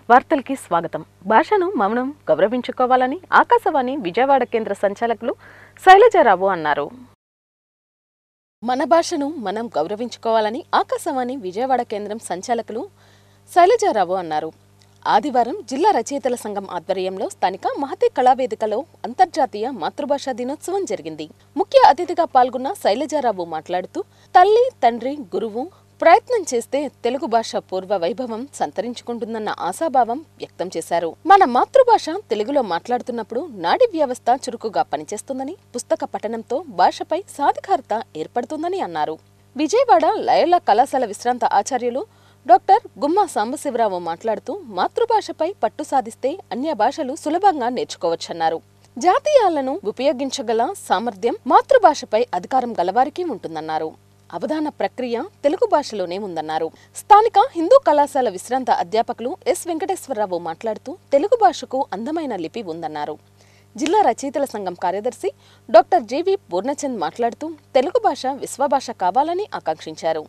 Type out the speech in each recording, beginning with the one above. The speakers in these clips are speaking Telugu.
వార్తలకి స్వాగతం భాషను మౌనం గౌరవించుకోవాలని ఆకాశవాణి విజయవాడ కేంద్ర సంచాలకులు శైలజారావు అన్నారు మన భాషను మనం గౌరవించుకోవాలని ఆకాశవాణి విజయవాడ కేంద్రం సంచాలకులు శైలజారావు అన్నారు ఆదివారం జిల్లా రచయితల సంఘం ఆధ్వర్యంలో స్థానిక మహతి కళావేదికలో అంతర్జాతీయ మాతృభాషా దినోత్సవం జరిగింది ముఖ్య అతిథిగా పాల్గొన్న శైలజారావు మాట్లాడుతూ తల్లి తండ్రి గురువు ప్రయత్నం చేస్తే తెలుగు భాష పూర్వ వైభవం సంతరించుకుంటుందన్న ఆశాభావం వ్యక్తం చేశారు మన మాతృభాష తెలుగులో మాట్లాడుతున్నప్పుడు నాడి వ్యవస్థ చురుకుగా పనిచేస్తుందని పుస్తక పఠనంతో భాషపై సాధికారత ఏర్పడుతుందని అన్నారు విజయవాడ లయోలా కళాశాల విశ్రాంత ఆచార్యులు డాక్టర్ గుమ్మా సాంబశివరావు మాట్లాడుతూ మాతృభాషపై పట్టు సాధిస్తే అన్య భాషలు సులభంగా నేర్చుకోవచ్చన్నారు జాతీయాలను ఉపయోగించగల సామర్థ్యం మాతృభాషపై అధికారం గలవారికి ఉంటుందన్నారు అవధాన ప్రక్రియ తెలుగు భాషలోనే ఉందన్నారు స్థానిక హిందూ కళాశాల విశ్రాంత అధ్యాపకులు ఎస్ వెంకటేశ్వరరావు మాట్లాడుతూ తెలుగు భాషకు అందమైన లిపి ఉందన్నారు జిల్లా రచయితల సంఘం కార్యదర్శి డాక్టర్ జేవి పూర్ణచంద్ మాట్లాడుతూ తెలుగు భాష విశ్వభాష కావాలని ఆకాంక్షించారు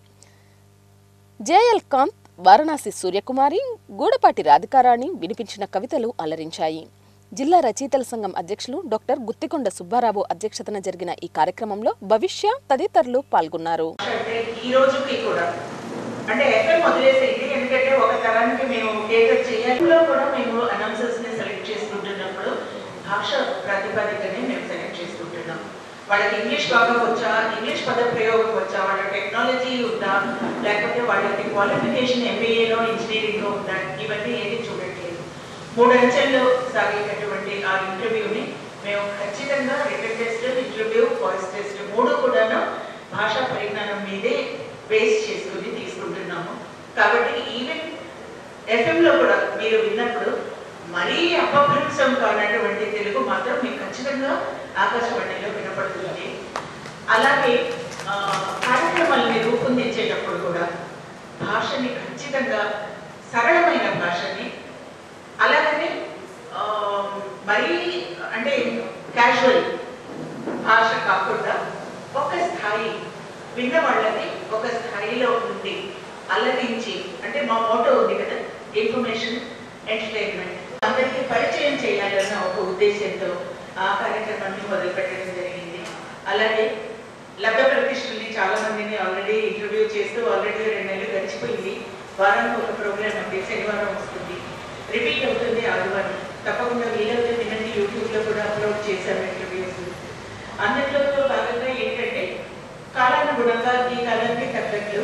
జేఎల్ కాంత్ వారణాసి సూర్యకుమారి గూడపాటి రాధికారాణి వినిపించిన కవితలు అలరించాయి జిల్లా రచయితల సంఘం అధ్యక్షులు డాక్టర్ గుత్తికొండ సుబ్బారావు అధ్యక్షతన జరిగిన ఈ కార్యక్రమంలో భవిష్య తదితరులు పాల్గొన్నారు అంటే ఈ రోజుకి కూడా అంటే ఎఫ్ఎం వదిలేసేది ఎందుకంటే ఒక తరానికి మేము కేటర్ చేయాలిలో కూడా మేము అనౌన్సర్స్ ని సెలెక్ట్ చేసుకుంటున్నప్పుడు భాష ప్రాతిపదికనే మేము సెలెక్ట్ చేసుకుంటున్నాం వాళ్ళకి ఇంగ్లీష్ బాగా వచ్చా ఇంగ్లీష్ పద ప్రయోగం వచ్చా వాళ్ళ టెక్నాలజీ ఉందా లేకపోతే వాళ్ళకి క్వాలిఫికేషన్ ఎంబీఏలో ఇంజనీరింగ్ ఉందా ఇవన్నీ ఏది చూడట్లేదు మూడు అంచెల్లో సాగేటటువంటి ఆ ఇంటర్వ్యూని మేము ఖచ్చితంగా return test interview voice test మూడు కూడాను భాషా పరిజ్ఞానం మీదే బేస్ చేసుకుని తీసుకుంటున్నాము కాబట్టి ఈవెన్ ఎఫ్ఎంలో కూడా మీరు విన్నప్పుడు మరీ అపభ్రంశం కానటువంటి తెలుగు మాత్రం మీకు ఖచ్చితంగా ఆకాశవాణిలో వినపడుతుంది అలాగే ఆ, కార్యక్రమాలని రూపొందించేటప్పుడు కూడా భాషని ఖచ్చితంగా సరళమైన భాషని అలాగనే ఆ, మరీ అంటే క్యాజువల్ భాష కాకుండా ఒక స్థాయి విన్న వాళ్ళని ఒక స్థాయిలో ఉండి అల్లరించి అంటే మా మోటో ఉంది కదా ఇన్ఫర్మేషన్ ఎంటర్టైన్మెంట్ అందరికీ పరిచయం చేయాలన్న ఒక ఉద్దేశంతో ఆ కార్యక్రమాన్ని మొదలుపెట్టడం జరిగింది అలాగే లబ్ధ ప్రతిష్ఠల్ని చాలా మందిని ఆల్రెడీ ఇంటర్వ్యూ చేస్తూ ఆల్రెడీ రెండు నెలలు గడిచిపోయింది వారానికి ఒక ప్రోగ్రామ్ ఉంది శనివారం వస్తుంది రిపీట్ అవుతుంది ఆదివారం తప్పకుండా వీలైతే వినండి యూట్యూబ్లో కూడా అప్లోడ్ చేశాము ఇంటర్వ్యూస్ అందులో భాగంగా ఏంటంటే కాలానుగుణంగా ఈ కాలానికి తగ్గట్లు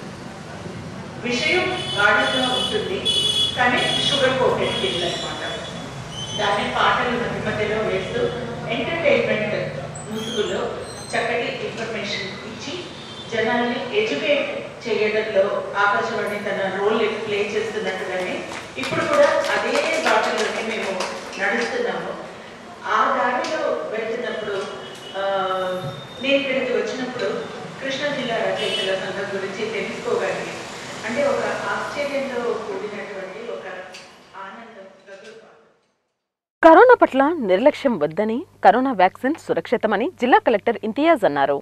విషయం గాఢంగా ఉంటుంది కానీ షుగర్ కోటెడ్ కిల్ అనమాట దాన్ని పాటలు మధ్య మధ్యలో వేస్తూ ఎంటర్టైన్మెంట్ ముసుగులో చక్కటి ఇన్ఫర్మేషన్ ఇచ్చి జనాల్ని ఎడ్యుకేట్ చేయడంలో ఆకాశవాణి తన రోల్ ప్లే చేస్తున్నట్టుగానే ఇప్పుడు కూడా అదే బాటలోనే మేము నడుస్తున్నాము ఆ దారిలో వెళ్తున్నప్పుడు ఆ, నేను ఇక్కడికి వచ్చినప్పుడు కృష్ణా జిల్లా రచయితల సంఘం గురించి తెలుసుకోగలిగి అంటే ఒక ఆశ్చర్యంతో కూడినటువంటి ఒక ఆనందం గగులుపాటు కరోనా పట్ల నిర్లక్ష్యం వద్దని కరోనా వ్యాక్సిన్ సురక్షితమని జిల్లా కలెక్టర్ ఇంతియాజ్ అన్నారు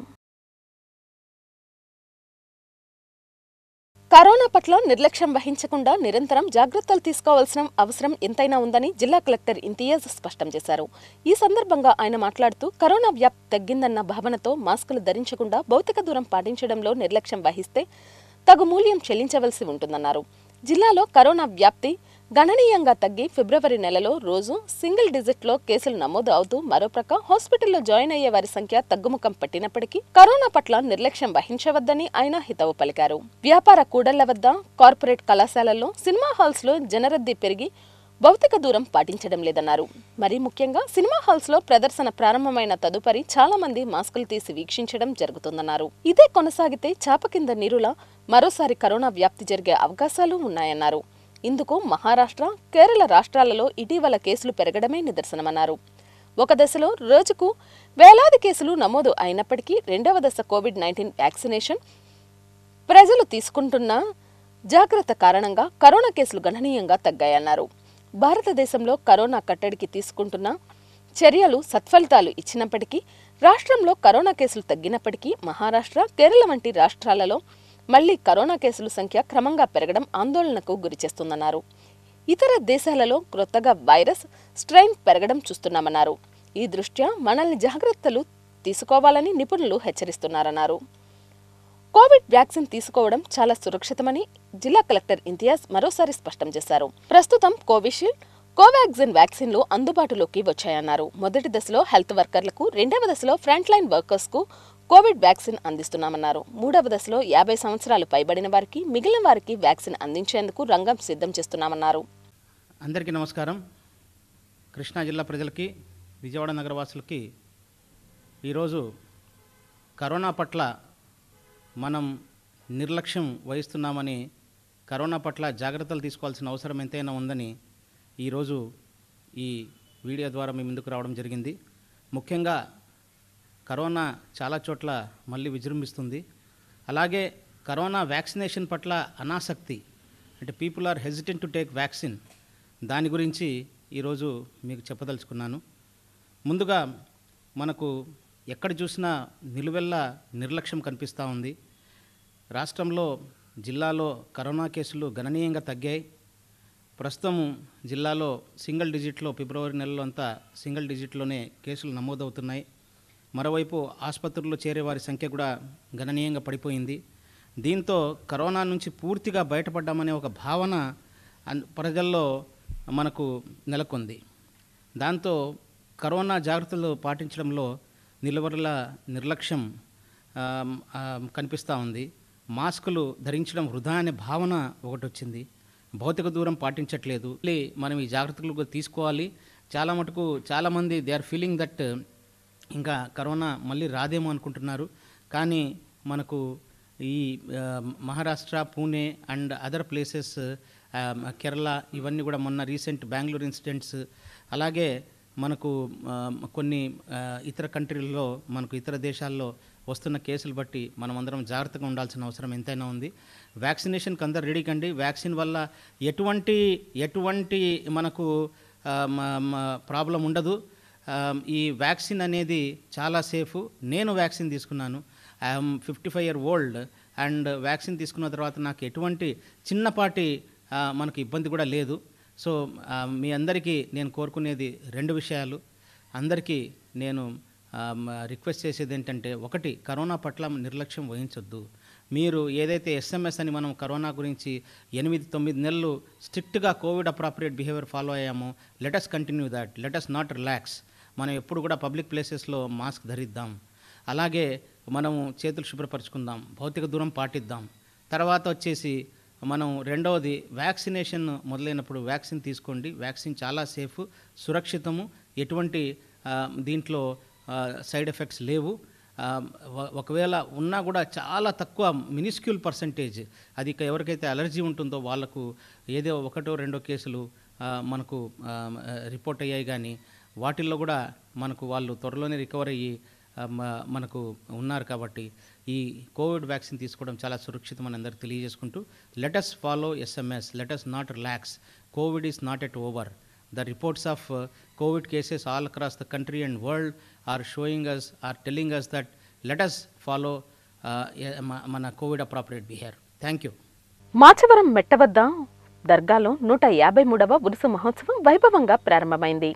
కరోనా పట్ల నిర్లక్ష్యం వహించకుండా నిరంతరం జాగ్రత్తలు తీసుకోవాల్సిన అవసరం ఎంతైనా ఉందని జిల్లా కలెక్టర్ ఇంతియాజ్ స్పష్టం చేశారు ఈ సందర్భంగా ఆయన మాట్లాడుతూ కరోనా వ్యాప్తి తగ్గిందన్న భావనతో మాస్కులు ధరించకుండా భౌతిక దూరం పాటించడంలో నిర్లక్ష్యం వహిస్తే తగు మూల్యం చెల్లించవలసి ఉంటుందన్నారు జిల్లాలో కరోనా వ్యాప్తి గణనీయంగా తగ్గి ఫిబ్రవరి నెలలో రోజు సింగిల్ డిజిట్లో కేసులు నమోదు అవుతూ మరోప్రక్క హాస్పిటల్లో జాయిన్ అయ్యే వారి సంఖ్య తగ్గుముఖం పట్టినప్పటికీ కరోనా పట్ల నిర్లక్ష్యం వహించవద్దని ఆయన హితవు పలికారు వ్యాపార కూడళ్ల వద్ద కార్పొరేట్ కళాశాలల్లో సినిమా హాల్స్ లో జనరద్దీ పెరిగి భౌతిక దూరం పాటించడం లేదన్నారు మరీ ముఖ్యంగా సినిమా హాల్స్ లో ప్రదర్శన ప్రారంభమైన తదుపరి చాలా మంది మాస్కులు తీసి వీక్షించడం జరుగుతుందన్నారు ఇదే కొనసాగితే చాప కింద నీరులా మరోసారి కరోనా వ్యాప్తి జరిగే అవకాశాలు ఉన్నాయన్నారు ఇందుకు మహారాష్ట్ర కేరళ రాష్ట్రాలలో ఇటీవల కేసులు పెరగడమే నిదర్శనమన్నారు ఒక దశలో రోజుకు వేలాది కేసులు నమోదు అయినప్పటికీ రెండవ దశ కోవిడ్ నైన్టీన్ వ్యాక్సినేషన్ ప్రజలు తీసుకుంటున్న జాగ్రత్త కారణంగా కరోనా కేసులు గణనీయంగా తగ్గాయన్నారు భారతదేశంలో కరోనా కట్టడికి తీసుకుంటున్న చర్యలు సత్ఫలితాలు ఇచ్చినప్పటికీ రాష్ట్రంలో కరోనా కేసులు తగ్గినప్పటికీ మహారాష్ట్ర కేరళ వంటి రాష్ట్రాలలో మళ్లీ కరోనా కేసుల సంఖ్య క్రమంగా పెరగడం ఆందోళనకు గురిచేస్తుందన్నారు ఇతర దేశాలలో క్రొత్తగా వైరస్ స్ట్రెయిన్ పెరగడం చూస్తున్నామన్నారు ఈ దృష్ట్యా మనల్ని జాగ్రత్తలు తీసుకోవాలని నిపుణులు హెచ్చరిస్తున్నారన్నారు కోవిడ్ వ్యాక్సిన్ తీసుకోవడం చాలా సురక్షితమని జిల్లా కలెక్టర్ ఇంతియాజ్ మరోసారి స్పష్టం చేశారు ప్రస్తుతం కోవిషీల్డ్ కోవాక్సిన్ వ్యాక్సిన్లు అందుబాటులోకి వచ్చాయన్నారు మొదటి దశలో హెల్త్ వర్కర్లకు రెండవ దశలో ఫ్రంట్ లైన్ వర్కర్స్ కు కోవిడ్ వ్యాక్సిన్ అందిస్తున్నామన్నారు మూడవ దశలో యాభై సంవత్సరాలు పైబడిన వారికి మిగిలిన వారికి వ్యాక్సిన్ అందించేందుకు రంగం సిద్ధం చేస్తున్నామన్నారు అందరికీ నమస్కారం కృష్ణా జిల్లా ప్రజలకి విజయవాడ నగరవాసులకి ఈరోజు కరోనా పట్ల మనం నిర్లక్ష్యం వహిస్తున్నామని కరోనా పట్ల జాగ్రత్తలు తీసుకోవాల్సిన అవసరం ఎంతైనా ఉందని ఈరోజు ఈ వీడియో ద్వారా మీ ముందుకు రావడం జరిగింది ముఖ్యంగా కరోనా చాలా చోట్ల మళ్ళీ విజృంభిస్తుంది అలాగే కరోనా వ్యాక్సినేషన్ పట్ల అనాసక్తి అంటే people are hesitant to take vaccine దాని గురించి ఈరోజు మీకు చెప్పదలుచుకున్నాను ముందుగా మనకు ఎక్కడ చూసినా నిలువెల్ల నిర్లక్ష్యం కనిపిస్తూ ఉంది రాష్ట్రంలో జిల్లాలో కరోనా కేసులు గణనీయంగా తగ్గాయి ప్రస్తుతం జిల్లాలో సింగిల్ డిజిట్లో ఫిబ్రవరి నెలలో అంతా సింగిల్ డిజిట్లోనే కేసులు నమోదవుతున్నాయి మరోవైపు ఆసుపత్రుల్లో చేరే వారి సంఖ్య కూడా గణనీయంగా పడిపోయింది దీంతో కరోనా నుంచి పూర్తిగా బయటపడ్డామనే ఒక భావన అన్- ప్రజల్లో మనకు నెలకొంది దాంతో కరోనా జాగ్రత్తలు పాటించడంలో నిలవరల నిర్లక్ష్యం ఆమ్, ఆమ్, కనిపిస్తూ ఉంది మాస్కులు ధరించడం వృధా అనే భావన ఒకటి వచ్చింది భౌతిక దూరం పాటించట్లేదు మళ్ళీ మనం ఈ జాగ్రత్తలు కూడా తీసుకోవాలి చాలా మటుకు చాలామంది దే ఆర్ ఫీలింగ్ దట్ ఇంకా కరోనా మళ్ళీ రాదేమో అనుకుంటున్నారు కానీ మనకు ఈ ఆ, Maharashtra Pune and other places Kerala ఇవన్నీ కూడా మొన్న రీసెంట్ బెంగళూరు ఇన్సిడెంట్స్ అలాగే మనకు ఆ, కొన్ని ఆ, ఇతర కంట్రీల్లో మనకు ఇతర దేశాల్లో వస్తున్న కేసులు బట్టి మనం అందరం జాగ్రత్తగా ఉండాల్సిన అవసరం ఎంతైనా ఉంది వ్యాక్సినేషన్కి అందరు రెడీ కండి వ్యాక్సిన్ వల్ల ఎటువంటి ఎటువంటి మనకు ప్రాబ్లం ఉండదు ఆ, ఈ వ్యాక్సిన్ అనేది చాలా సేఫ్ నేను వ్యాక్సిన్ తీసుకున్నాను I'm fifty five year old and vaccine తీసుకున్న తర్వాత నాకు ఎటువంటి చిన్నపాటి ఆ, మనకు ఇబ్బంది కూడా లేదు సో ఆ, మీ అందరికీ నేను కోరుకునేది రెండు విషయాలు అందరికీ నేను రిక్వెస్ట్ చేసేది ఏంటంటే ఒకటి కరోనా పట్ల నిర్లక్ష్యం వహించొద్దు మీరు ఏదైతే ఎస్ఎంఎస్ అని మనం కరోనా గురించి ఎనిమిది తొమ్మిది నెలలు స్ట్రిక్ట్గా కోవిడ్ అప్రాప్రియేట్ బిహేవియర్ ఫాలో అయ్యాము let us continue that let us not relax మనం ఎప్పుడు కూడా పబ్లిక్ ప్లేసెస్లో మాస్క్ ధరిద్దాం అలాగే మనము చేతులు శుభ్రపరచుకుందాం భౌతిక దూరం పాటిద్దాం తర్వాత వచ్చేసి మనం రెండవది వ్యాక్సినేషన్ మొదలైనప్పుడు వ్యాక్సిన్ తీసుకోండి వ్యాక్సిన్ చాలా సేఫ్ సురక్షితము ఎటువంటి ఆ, దీంట్లో సైడ్ ఎఫెక్ట్స్ లేవు ఆ, వ- ఒకవేళ ఉన్నా కూడా చాలా తక్కువ మినిస్క్యూల్ పర్సంటేజ్ అది ఇక ఎవరికైతే అలర్జీ ఉంటుందో వాళ్ళకు ఏదో ఒకటో రెండో కేసులు ఆ, మనకు ఆ, రిపోర్ట్ అయ్యాయి కానీ వాటిల్లో కూడా మనకు వాళ్ళు త్వరలోనే రికవర్ అయ్యి ఆ, మ- మనకు ఉన్నారు కాబట్టి ఈ కోవిడ్ వ్యాక్సిన్ తీసుకోవడం చాలా సురక్షితం అని అందరికి తెలియజేసుకుంటూ let us follow SMS let us not relax covid is not at over the reports of covid cases all across the country and world are showing us are telling us that let us follow మన covid appropriate behaviour thank you Machavaram Metta వద్ద దర్గాలో నూట యాభై మూడవ ఉరుసు మహోత్సవం వైభవంగా ప్రారంభమైంది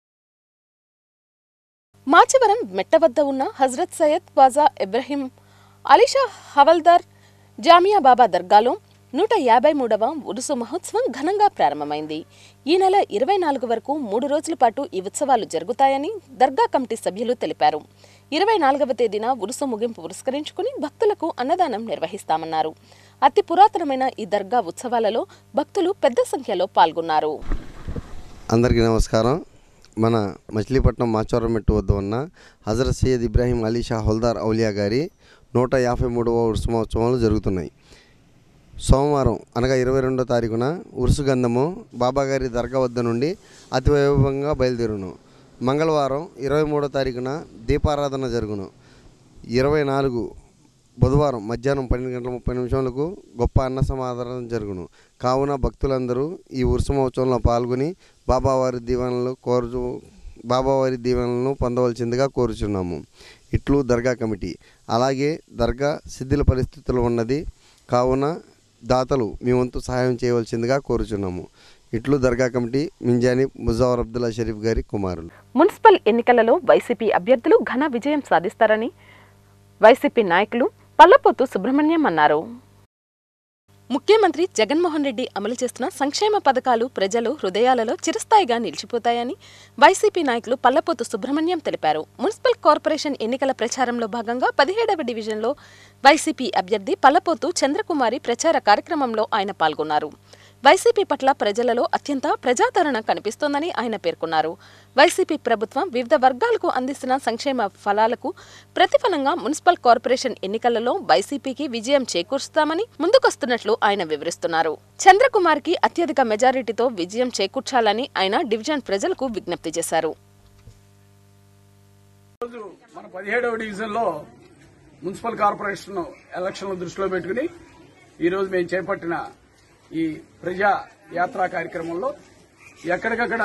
మాచవరం మెట్ట వద్ద ఉన్న హజరత్ సయ్యద్ ఖవాజా ఇబ్రహీం అలీషా హవల్దార్ జామియా బాబా దర్గాలో నూట యాభై మూడవ ఉరుసు మహోత్సవం ఘనంగా ప్రారంభమైంది ఈ నెల ఇరవై నాలుగు వరకు మూడు రోజుల పాటు ఈ ఉత్సవాలు జరుగుతాయని దర్గా కమిటీ సభ్యులు తెలిపారు ఇరవై నాలుగవ తేదీన ఉరుసు ముగింపు పురస్కరించుకుని భక్తులకు అన్నదానం నిర్వహిస్తామన్నారు అతి పురాతనమైన ఈ దర్గా ఉత్సవాలలో భక్తులు పెద్ద సంఖ్యలో పాల్గొన్నారు అందరికీ నమస్కారం మన మచిలీపట్నం మాచవరం మెట్టు వద్ద ఉన్న హజరత్ సయ్యద్ ఇబ్రాహీం అలీ షా హోల్దార్ ఔలియా గారి నూట యాభై మూడవ ఉరుసు మహోత్సవాలు జరుగుతున్నాయి సోమవారం అనగా ఇరవై రెండో తారీఖున ఉరుసు గంధము బాబాగారి దర్గా వద్ద నుండి అతి వైభవంగా బయలుదేరును మంగళవారం ఇరవై మూడో తారీఖున దీపారాధన జరుగును ఇరవై నాలుగు బుధవారం మధ్యాహ్నం పన్నెండు గంటల ముప్పై నిమిషాలకు గొప్ప అన్న సమాధానం జరుగును కావున భక్తులందరూ ఈ ఉరుసు మహోత్సవంలో పాల్గొని బాబావారి దీవెనలు కోరు బాబావారి దీవెనలను పొందవలసిందిగా కోరుచున్నాము ఇట్లు దర్గా కమిటీ అలాగే దర్గా శిథిల పరిస్థితులు ఉన్నది కావున దాతలు మీ వంతు సహాయం చేయవలసిందిగా కోరుచున్నాము ఇట్లు దర్గా కమిటీ మింజాని ముజావర్ అబ్దుల్లా షరీఫ్ గారి కుమారులు మున్సిపల్ ఎన్నికలలో వైసీపీ అభ్యర్థులు ఘన విజయం సాధిస్తారని వైసీపీ నాయకులు పల్లపోతు సుబ్రహ్మణ్యం అన్నారు ముఖ్యమంత్రి జగన్మోహన్ రెడ్డి అమలు చేస్తున్న సంక్షేమ పథకాలు ప్రజలు హృదయాలలో చిరస్థాయిగా నిలిచిపోతాయని వైసీపీ నాయకులు పల్లపోతు సుబ్రహ్మణ్యం తెలిపారు మున్సిపల్ కార్పొరేషన్ ఎన్నికల ప్రచారంలో భాగంగా పదిహేడవ డివిజన్లో వైసీపీ అభ్యర్థి పల్లపోతు చంద్రకుమారి ప్రచార కార్యక్రమంలో ఆయన పాల్గొన్నారు వైసీపీ పట్ల ప్రజలలో అత్యంత ప్రజాదరణ కనిపిస్తోందని ఆయన పేర్కొన్నారు వైసీపీ ప్రభుత్వం వివిధ వర్గాలకు అందిస్తున్న సంక్షేమ ఫలాలకు ప్రతిఫలంగా మున్సిపల్ కార్పొరేషన్ ఎన్నికలలో వైసీపీకి విజయం చేకూరుస్తామని ముందుకొస్తున్నట్లు ఆయన వివరిస్తున్నారు చంద్రకుమార్కి అత్యధిక మెజారిటీతో విజయం చేకూర్చాలని ఆయన డివిజన్ ప్రజలకు విజ్ఞప్తి చేశారు రోజు మన పదిహేడవ డివిజన్ లో మున్సిపల్ కార్పొరేషన్ ఎలక్షన్లు దృష్టిలో పెట్టుకుని ఈ రోజు మేము చేపట్టిన ఈ ప్రజా యాత్రా కార్యక్రమంలో ఎక్కడికక్కడ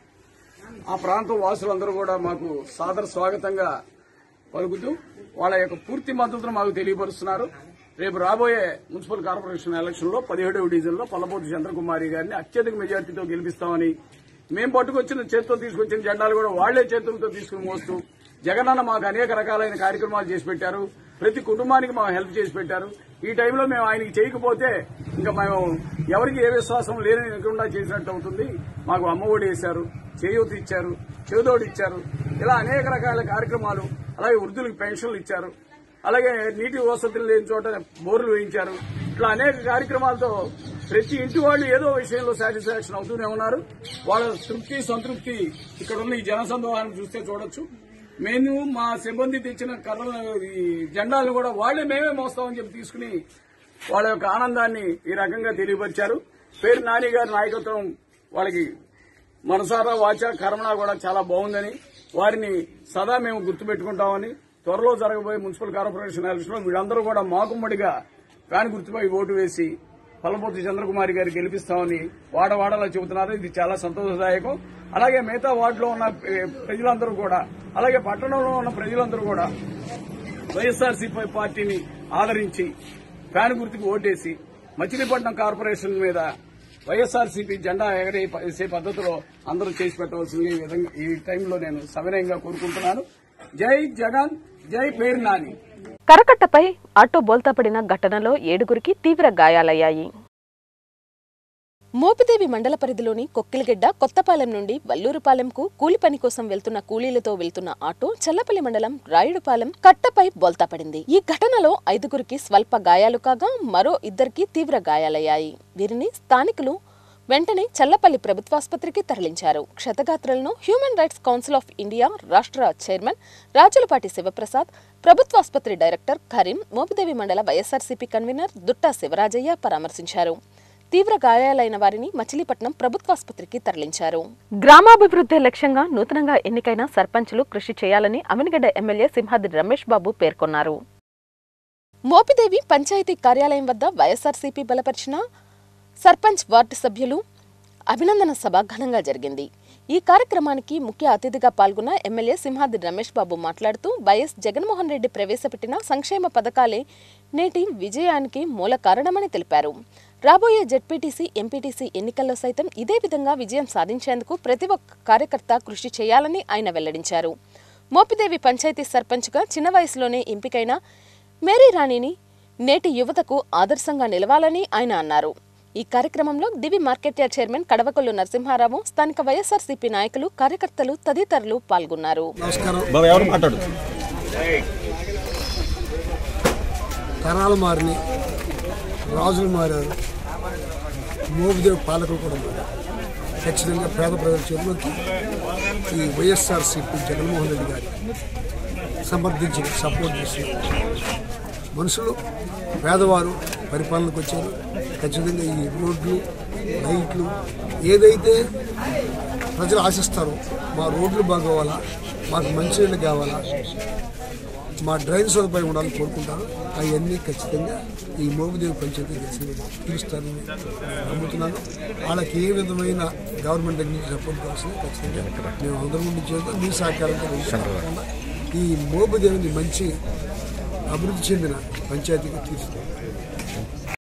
ఆ ప్రాంతం వాసులందరూ కూడా మాకు సాదర స్వాగతంగా పలుకుతూ వాళ్ళ యొక్క పూర్తి మద్దతును మాకు తెలియపరుస్తున్నారు రేపు రాబోయే మున్సిపల్ కార్పొరేషన్ ఎలక్షన్ లో పదిహేడవ డివిజన్ లో పల్లపోతు చంద్రకుమారి గారిని అత్యధిక మెజార్టీతో గెలిపిస్తామని మేము పట్టుకొచ్చిన చేతితో తీసుకొచ్చిన జెండాలు కూడా వాళ్లే చేతులతో తీసుకుని మోస్తూ జగనన్న మాకు అనేక రకాలైన కార్యక్రమాలు చేసి పెట్టారు ప్రతి కుటుంబానికి మాకు హెల్ప్ చేసి పెట్టారు ఈ టైంలో మేము ఆయనకి చేయకపోతే ఇంకా మేము ఎవరికి ఏ విశ్వాసం లేకుండా చేసినట్టు అవుతుంది మాకు అమ్మఒడి వేశారు చేయూత ఇచ్చారు చేదోడు ఇచ్చారు ఇలా అనేక రకాల కార్యక్రమాలు అలాగే వృద్ధులకు పెన్షన్లు ఇచ్చారు అలాగే నీటి వసతులు లేని చోట బోర్లు వేయించారు ఇట్లా అనేక కార్యక్రమాలతో ప్రతి ఇంటి వాళ్ళు ఏదో విషయంలో సాటిస్ఫాక్షన్ అవుతూనే ఉన్నారు వాళ్ళ తృప్తి సంతృప్తి ఇక్కడ ఉన్న ఈ జనసందోహాన్ని చూస్తే చూడొచ్చు మేము మా సిబ్బంది తెచ్చిన కర్రలు ఈ జెండాలను కూడా వాళ్లే మేమే మోస్తామని చెప్పి తీసుకుని వాళ్ళ యొక్క ఆనందాన్ని ఈ రకంగా తెలియపరిచారు పేరు నాని గారి నాయకత్వం వాళ్ళకి మనసారా వాచ కర్మణ కూడా చాలా బాగుందని వారిని సదా మేము గుర్తుపెట్టుకుంటామని త్వరలో జరగబోయే మున్సిపల్ కార్పొరేషన్ ఎలక్షన్ లో వీళ్ళందరూ కూడా మాకుమ్మడిగా ఫ్యాన్ గుర్తుపై ఓటు వేసి పల్లపోతి చంద్రకుమారి గారు గెలిపిస్తామని వాడవాడలా చెబుతున్నారు ఇది చాలా సంతోషదాయకం అలాగే మిగతా వార్డులో ఉన్న ఏ, ప్రజలందరూ కూడా అలాగే పట్టణంలో ఉన్న ప్రజలందరూ కూడా వైఎస్ఆర్సీపీ పార్టీని ఆదరించి ఫ్యాన్ గుర్తుకు ఓటేసి మచిలీపట్నం కార్పొరేషన్ మీద వైఎస్ఆర్సీపీ జెండా ఎగరేసే పద్ధతిలో అందరూ చేసి పెట్టవలసింది ఈ విధంగా ఈ టైంలో నేను సవినయంగా కోరుకుంటున్నాను జై జగన్ జై పేరు నాని కరకట్టపై ఆటో బోల్తాపడిన ఘటనలో ఏడుగురికి తీవ్ర గాయాలయ్యాయి మోపిదేవి మండల పరిధిలోని కొక్కిలిగెడ్డ కొత్తపాలెం నుండి వల్లూరుపాలెంకు కూలి పని కోసం వెళ్తున్న కూలీలతో వెళ్తున్న ఆటో చల్లపల్లి మండలం రాయుడుపాలెం కట్టపై బోల్తాపడింది ఈ ఘటనలో ఐదుగురికి స్వల్ప గాయాలు కాగా మరో ఇద్దరికి తీవ్ర గాయాలయ్యాయి వీరిని స్థానికులు వెంటనే చల్లపల్లి ప్రభుత్వాసుపత్రికి తరలించారు క్షతగాత్రులను human rights council of India రాష్ట్ర చైర్మన్ రాజులపాటి శివప్రసాద్ ప్రభుత్వాసుపత్రి డైరెక్టర్ కరీం మోపిదేవి మండల వైఎస్ఆర్సీపీ కన్వీనర్ దుట్టా శివరాజయ్య పరామర్శించారు తీవ్ర గాయాలైన వారిని మచిలీపట్నం ప్రభుత్వాసుపత్రికి తరలించారు గ్రామాభివృద్ధి లక్ష్యంగా నూతనంగా ఎన్నికైన సర్పంచులు కృషి చేయాలని అమినిగడ్డ ఎమ్మెల్యే సింహాద్రి రమేష్ బాబు పేర్కొన్నారు మోపిదేవి పంచాయతీ కార్యాలయం వద్ద వైఎస్ఆర్సీపీ బలపరిచిన సర్పంచ్ వార్డు సభ్యులు అభినందన సభ ఘనంగా జరిగింది ఈ కార్యక్రమానికి ముఖ్య అతిథిగా పాల్గొన్న ఎమ్మెల్యే సింహాద్రి రమేష్ బాబు మాట్లాడుతూ వైఎస్ జగన్మోహన్ రెడ్డి ప్రవేశపెట్టిన సంక్షేమ పథకాలే నేటి విజయానికి మూల కారణమని తెలిపారు రాబోయే జెడ్పీటీసీ ఎంపీటీసీ ఎన్నికల్లో సైతం ఇదే విధంగా విజయం సాధించేందుకు ప్రతి ఒక్క కార్యకర్త కృషి చేయాలని ఆయన వెల్లడించారు మోపిదేవి పంచాయతీ సర్పంచ్గా చిన్న వయసులోనే ఎంపికైన మేరీ రాణిని నేటి యువతకు ఆదర్శంగా నిలవాలని ఆయన అన్నారు ఈ కార్యక్రమంలో Divi market yard chairman Kadavakollu Narasimharao స్థానిక వైఎస్ఆర్సీపీ నాయకులు కార్యకర్తలు తదితరులు పాల్గొన్నారు నమస్కారం బాబా ఎవరు మాట్లాడు తరాలు మారినాయి రాజులు మారారు మోగుదేవి పాలకులు కూడా మారారు ఖచ్చితంగా పేద ప్రజల చేతిలోకి ఈ వైఎస్ఆర్సీపీ జగన్మోహన్ రెడ్డి గారి సమర్థించి సపోర్ట్ చేసి మనుషులు పేదవారు పరిపాలనకు వచ్చారు ఖచ్చితంగా ఈ రోడ్లు లైట్లు ఏదైతే ప్రజలు ఆశిస్తారో మా రోడ్లు బాగోవాలా మాకు మంచినీళ్ళు కావాలా మా డ్రైన్ సదుపాయం ఉండాలని కోరుకుంటాను అవన్నీ ఖచ్చితంగా ఈ మోగుదేవి పంచాయతీ తెలిసి తీరుస్తానని నేను నమ్ముతున్నాను వాళ్ళకి ఏ విధమైన గవర్నమెంట్ దగ్గర నుంచి సపోర్ట్ కావాల్సింది ఖచ్చితంగా మేము అందరం ముందు చేద్దాం మీ సహకారంతో ముందుకు సాగుతాం. ఈ మోగుదేవిని మంచి అభివృద్ధి చెందిన పంచాయతీగా తీరుస్తాం